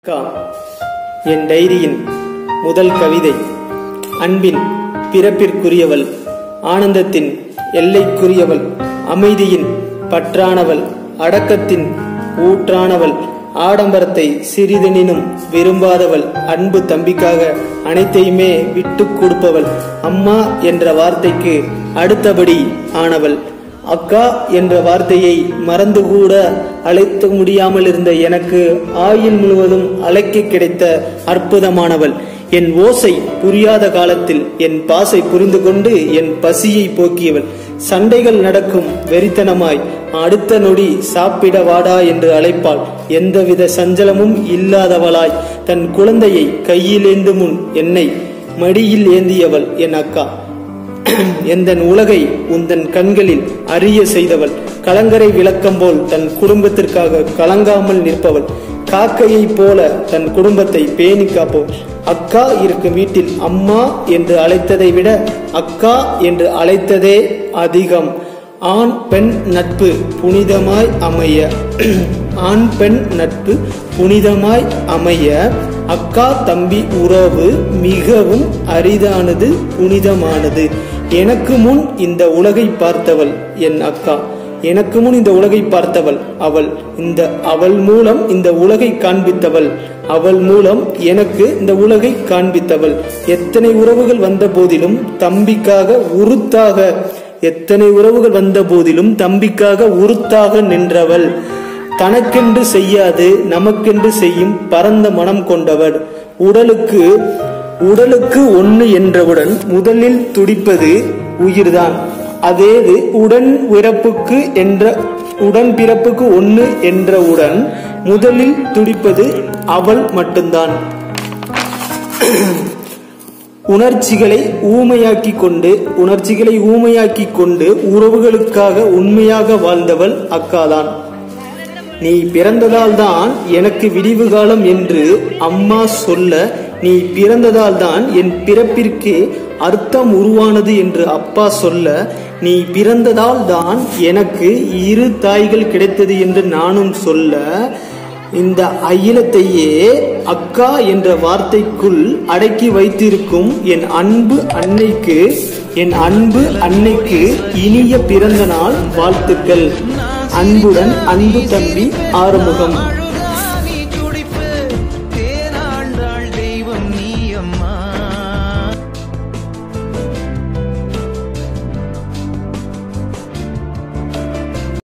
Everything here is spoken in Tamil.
அக்கா என் டைரியின் முதல் கவிதை அன்பின் பிறப்பிற்குரியவள் ஆனந்தத்தின் எல்லைக்குரியவள் அமைதியின் பற்றானவள் அடக்கத்தின் ஊற்றானவள் ஆடம்பரத்தை சிறிதெனினும் விரும்பாதவள் அன்பு தம்பிக்காக அனைத்தையுமே விட்டுக் கொடுப்பவள் அம்மா என்ற வார்த்தைக்கு அடுத்தபடி ஆனவள் அக்கா என்ற வார்த்தையை மறந்து கூட அழைக்க முடியாமல் இருந்த எனக்கு ஆயுள் முழுவதும் அழைக்க கிடைத்த அற்புதமானவள் என் ஓசை புரியாத காலத்தில் என் பாசை புரிந்து கொண்டு என் பசியை போக்கியவள் சண்டைகள் நடக்கும் வெறித்தனமாய் அடுத்த நொடி சாப்பிட வாடா என்று அழைப்பாள் எந்தவித சஞ்சலமும் இல்லாதவளாய் தன் குழந்தையை கையில் முன் என்னை மடியில் ஏந்தியவள் என் அக்கா எந்தன் உலகை உந்தன் கண்களில் அறிய செய்தவள் கலங்கரை விளக்கம் போல் தன் குடும்பத்திற்காக கலங்காமல் நிற்பவள் காக்கையைப் போல தன் குடும்பத்தை பேணி காப்பவள் அக்கா இருக்கும் வீட்டில் அம்மா என்று அழைத்ததை விட அக்கா என்று அழைத்ததே அதிகம் ஆண் பெண் நட்பு புனிதமாய் அமைய ஆண் பெண் நட்பு புனிதமாய் அமைய அக்கா தம்பி உறவு மிகவும் அரிதானது புனிதமானது எனக்கு முன் இந்த உலகை பார்த்தவள் என் அக்கா எனக்கு முன் இந்த உலகை பார்த்தவள் அவள் இந்த அவள் மூலம் இந்த உலகை காண்பித்தவள் அவள் மூலம் எனக்கு இந்த உலகை காண்பித்தவள் எத்தனை உறவுகள் வந்த போதிலும் தம்பிக்காக உருத்தாக எத்தனை உறவுகள் வந்த போதிலும் தம்பிக்காக உருத்தாக நின்றவள் தனக்கென்று செய்யாது நமக்கென்று செய்யும் பரந்த மனம் கொண்டவர் உடலுக்கு உடலுக்கு ஒன்று என்றவுடன் முதலில் துடிப்பது உயிர்தான் அதேது உடன் பிறப்புக்கு என்ற உடன் பிறப்புக்கு ஒன்று என்றவுடன் முதலில் துடிப்பது அவள் மட்டும்தான் உணர்ச்சிகளை ஊமையாக்கி கொண்டு உணர்ச்சிகளை ஊமையாக்கி கொண்டு உறவுகளுக்காக உண்மையாக வாழ்ந்தவள் அக்காதான் நீ பிறந்ததால் தான் எனக்கு விடிவு காலம் என்று அம்மா சொல்ல நீ பிறந்ததால் தான் என் பிறப்பிற்கு அர்த்தம் உருவானது என்று அப்பா சொல்ல நீ பிறந்ததால் தான் எனக்கு இரு தாய்கள் கிடைத்தது என்று நானும் சொல்ல இந்த அகிலத்தையே அக்கா என்ற வார்த்தைக்குள் அடக்கி வைத்திருக்கும் என் அன்பு அன்னைக்கு என் அன்பு அன்னைக்கு இனிய பிறந்த நாள் வாழ்த்துக்கள் அன்புடன் அன்பு தம்பி ஆறுமுகம்